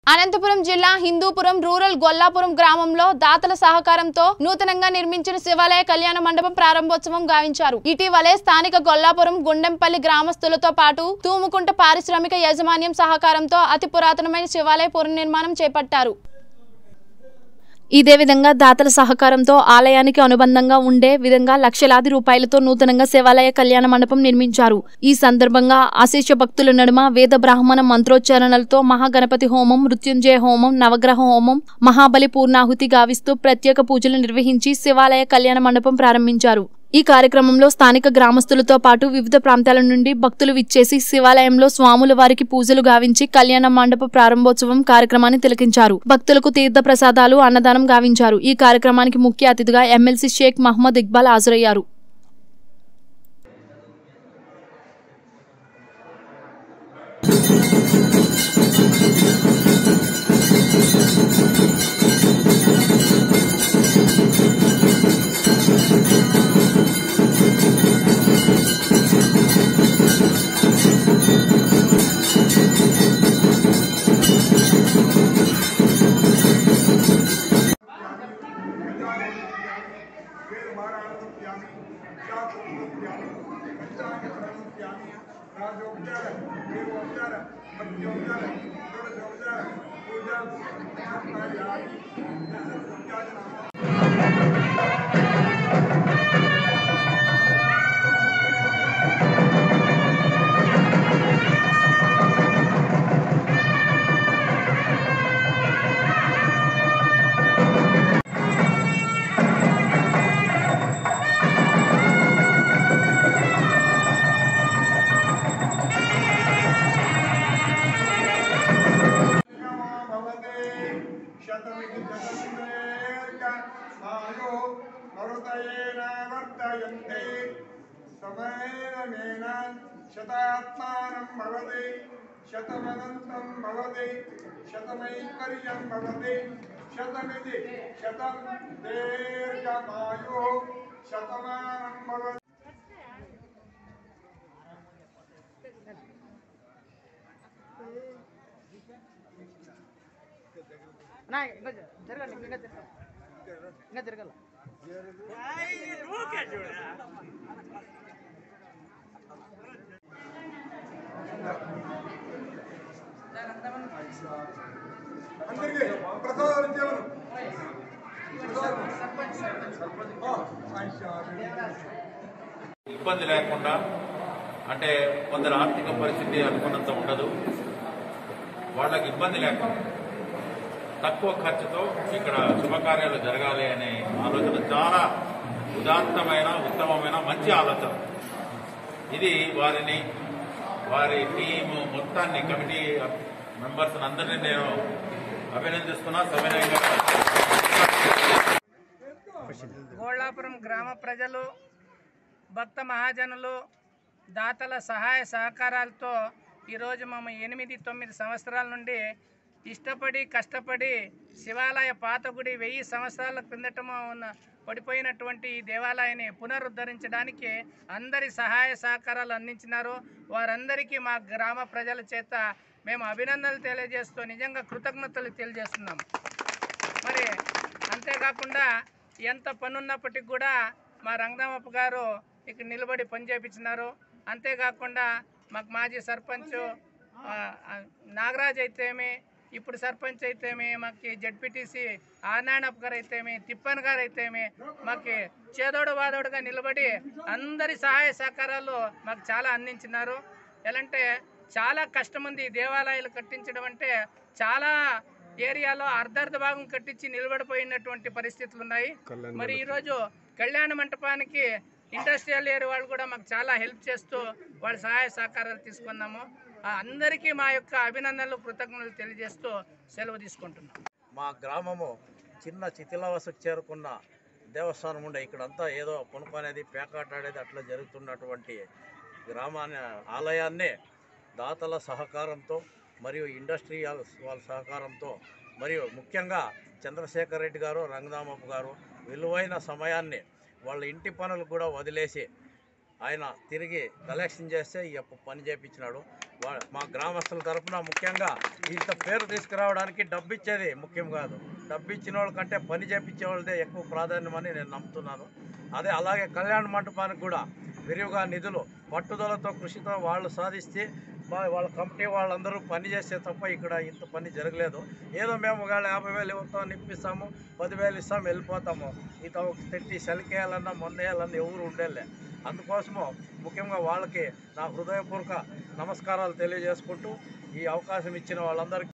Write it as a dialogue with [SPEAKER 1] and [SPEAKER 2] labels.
[SPEAKER 1] అనంతపురం జిల్లా హిందూపురం రూరల్ గొల్లాపురం గ్రామంలో దాతల సహకారంతో నూతనంగా నిర్మించిన శివాలయ కళ్యాణ మండపం ప్రారంభోత్సవం గావించారు ఇటీవలే స్థానిక గొల్లాపురం గుండెంపల్లి గ్రామస్తులతో పాటు తూముకుంట పారిశ్రామిక యాజమాన్యం సహకారంతో అతి పురాతనమైన శివాలయ పునర్నిర్మాణం చేపట్టారు ఇదే విధంగా దాతల సహకారంతో ఆలయానికి అనుబంధంగా ఉండే విధంగా లక్షలాది రూపాయలతో నూతనంగా శివాలయ కళ్యాణ మండపం నిర్మించారు ఈ సందర్భంగా అశేష భక్తుల నడుమ వేద బ్రాహ్మణ మంత్రోచ్చారణలతో మహాగణపతి హోమం మృత్యుంజయ హోమం నవగ్రహ హోమం మహాబలి పూర్ణాహుతి గావిస్తూ ప్రత్యేక పూజలు నిర్వహించి శివాలయ కళ్యాణ మండపం ప్రారంభించారు ఈ కార్యక్రమంలో స్థానిక గ్రామస్తులతో పాటు వివిధ ప్రాంతాల నుండి భక్తులు విచ్చేసి శివాలయంలో స్వాముల వారికి పూజలు గావించి కళ్యాణ మండప ప్రారంభోత్సవం కార్యక్రమాన్ని తిలకించారు భక్తులకు తీర్థ ప్రసాదాలు అన్నదానం గావించారు ఈ కార్యక్రమానికి ముఖ్య అతిథిగా ఎమ్మెల్సీ షేక్ మహమ్మద్ ఇక్బాల్ హాజరయ్యారు
[SPEAKER 2] వేదమారాణోప్యామి శాపోప్యామి పంచాంగప్యామి రాజోపచార దేవోపచార భక్త్యోపచార షోడశోపచార పూజా సత్కార్యాన్ని దశ భవతే శతమితి శతమింద్రేర్క మాయో మరుతయేన వర్తయంతే సమేనమేన శతాత్మానం భవతి శతమనంతం భవతి శతమైకర్యం భవతి శతమితి శతం దీర్ఘమాయో శతమానం భవతి
[SPEAKER 3] అన్నా, ఇంకా జ- జరగండి ఇంకా జరగాలి ఇంకా జరగాల
[SPEAKER 2] అందరికీ ప్రసాదాలు ఇచ్చేవారు
[SPEAKER 4] ఇబ్బంది లేకుండా అంటే కొందరు ఆర్థిక పరిస్థితి అనుకున్నంత ఉండదు వాళ్ళకి ఇబ్బంది లేకుండా తక్కువ ఖర్చుతో ఇక్కడ శుభకార్యాలు జరగాలి అనే ఆలోచన చాలా ఉదాత్తమైన ఉత్తమమైన మంచి ఆలోచన ఇది వారిని వారి టీము మొత్తాన్ని కమిటీ మెంబర్స్ అందరినీ నేను అభినందిస్తున్నా సవినయంగా
[SPEAKER 3] గోళ్ళాపురం గ్రామ ప్రజలు భక్త మహాజనులు దాతల సహాయ సహకారాలతో ఈరోజు మేము ఎనిమిది తొమ్మిది సంవత్సరాల నుండి ఇష్టపడి కష్టపడి శివాలయ పాత గుడి వెయ్యి సంవత్సరాల క్రిందటము ఉన్న పడిపోయినటువంటి ఈ దేవాలయాన్ని పునరుద్ధరించడానికి అందరి సహాయ సహకారాలు అందించినారు వారందరికీ మా గ్రామ ప్రజల చేత మేము అభినందనలు తెలియజేస్తూ నిజంగా కృతజ్ఞతలు తెలియజేస్తున్నాము మరి అంతేకాకుండా ఎంత పనున్నప్పటికి కూడా మా రంగనామప్ప గారు ఇక్కడ నిలబడి పని చేపించినారు అంతేకాకుండా మాకు మాజీ సర్పంచ్ ఆ, ఆ, నాగరాజ్ అయితేమి ఇప్పుడు సర్పంచ్ అయితేమి మాకు జడ్పీటీసీ ఆనాయణప్ప గారు అయితేమి తిప్పన్ గారు అయితేమి మాకు చేదోడు వాదోడుగా నిలబడి అందరి సహాయ సహకారాలు మాకు చాలా అందించినారు ఎలాంటే చాలా కష్టం ఉంది ఈ దేవాలయాలు కట్టించడం అంటే చాలా ఏరియాలో అర్ధార్థ భాగం కట్టించి నిలబడిపోయినటువంటి పరిస్థితులు ఉన్నాయి మరి ఈరోజు కళ్యాణ మంటపానికి ఇండస్ట్రియల్ ఏరియా వాళ్ళు కూడా మాకు చాలా హెల్ప్ చేస్తూ వాళ్ళ సహాయ సహకారాలు తీసుకున్నాము ఆ అందరికీ మా యొక్క అభినందనలు కృతజ్ఞతలు తెలియజేస్తూ సెలవు తీసుకుంటున్నాం
[SPEAKER 5] మా గ్రామము చిన్న చితిలవసకు చేరుకున్న దేవస్థానం ఉండే ఇక్కడంతా ఏదో పునుకునేది పేకాటాడేది అట్లా జరుగుతున్నటువంటి గ్రామాన్ని ఆలయాన్ని దాతల సహకారంతో మరియు ఇండస్ట్రియల్ వాళ్ళ సహకారంతో మరియు ముఖ్యంగా చంద్రశేఖర్ రెడ్డి గారు రంగనామప్ప గారు విలువైన సమయాన్ని వాళ్ళ ఇంటి పనులు కూడా వదిలేసి ఆయన తిరిగి కలెక్షన్ చేస్తే ఈ యొక్క పని చేపించినాడు వా- మా గ్రామస్తుల తరపున ముఖ్యంగా ఇంత పేరు తీసుకురావడానికి డబ్బు ఇచ్చేది ముఖ్యం కాదు డబ్బు ఇచ్చిన వాళ్ళకంటే పని చేపించే వాళ్ళదే ఎక్కువ ప్రాధాన్యమని నేను నమ్ముతున్నాను అదే అలాగే కళ్యాణ మంటపానికి కూడా విరివిగా నిధులు పట్టుదలతో కృషితో వాళ్ళు సాధిస్తే వా- వాళ్ళ కమిటీ వాళ్ళందరూ పని చేస్తే తప్ప ఇక్కడ ఇంత పని జరగలేదు ఏదో మేము ఒకవేళ యాభై వేలు ఇవ్వతాం ఇప్పిస్తాము పదివేలు ఇస్తాం వెళ్ళిపోతాము ఇత తెట్టి సెలికేయాలన్నా మొన్నేయాలన్నా ఎవరు ఉండేలే అందుకోసము ముఖ్యంగా వాళ్ళకి నా హృదయపూర్వక నమస్కారాలు తెలియజేసుకుంటూ ఈ అవకాశం ఇచ్చిన వాళ్ళందరికీ